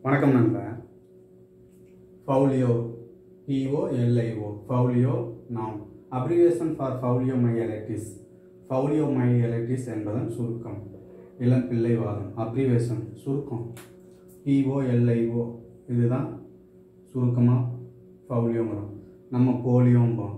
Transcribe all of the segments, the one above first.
வணக்கம் நண்பா ஃபவுலியோ பிஓஎல்ஐஓ ஃபவுலியோ நாம் அப்ரிவேஷன் ஃபார் ஃபவுலியோ மையலைட்டிஸ் ஃபவுலியோ மையலைட்டிஸ் என்பதன் சுருக்கம் இளம் பிள்ளைவாதம் அப்ரிவேஷன் சுருக்கம் பிஓஎல்ஐஓ இதுதான் சுருக்கமாக ஃபவுலியோங்கிறோம் நம்ம போலியோம்போம்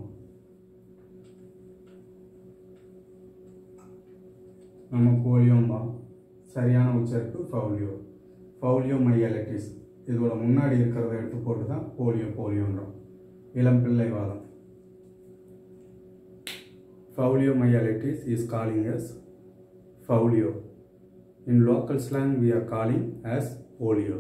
நம்ம போலியோம்போம் சரியான உச்சரிப்பு ஃபவுலியோ ஃபவுலியோ மையலைட்டிஸ் இதோட முன்னாடி இருக்கிறத எடுத்து போட்டு தான் போலியோ போலியோன்றோம் இளம் பிள்ளைவாதம் ஃபவுலியோ மையலைட்டிஸ் இஸ் காலிங் as ஃபவுலியோ in local slang we are calling as polio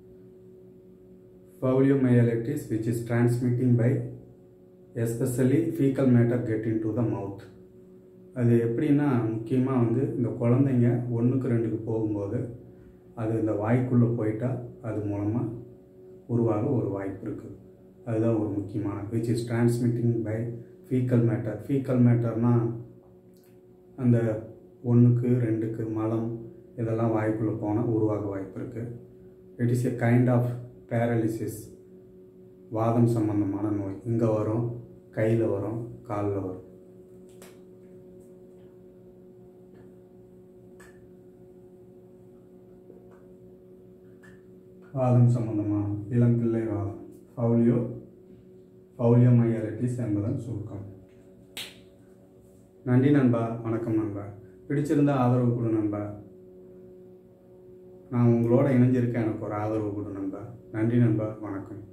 poliomyelitis which is transmitting by especially fecal matter get into the mouth அது எப்படின்னா முக்கியமாக வந்து இந்த குழந்தைங்க ஒன்றுக்கு ரெண்டுக்கு போகும்போது அது இந்த வாய்க்குள்ளே போயிட்டா அது மூலமாக உருவாக ஒரு வாய்ப்பு இருக்குது அதுதான் ஒரு முக்கியமான which is transmitting by faecal matter faecal மேட்டர்னால் அந்த ஒன்றுக்கு ரெண்டுக்கு மலம் இதெல்லாம் வாய்க்குள்ளே போனால் உருவாக வாய்ப்பு இருக்குது it is a kind of paralysis வாதம் சம்பந்தமான நோய் இங்கே வரும் கையில் வரும் காலில் வரும் வாதம் சம்பந்தமான இளம் பிள்ளை வாதம் ஃபவுலியோ ஃபவுலியோ மையாலிட்டிஸ் என்பதன் சுருக்கம் நன்றி நண்பா வணக்கம் நண்பா பிடிச்சிருந்தா ஆதரவு கொடு நண்பா நான் உங்களோட இணைஞ்சிருக்கேன் எனக்கு ஒரு ஆதரவு கொடு நண்பா நன்றி நண்பா வணக்கம்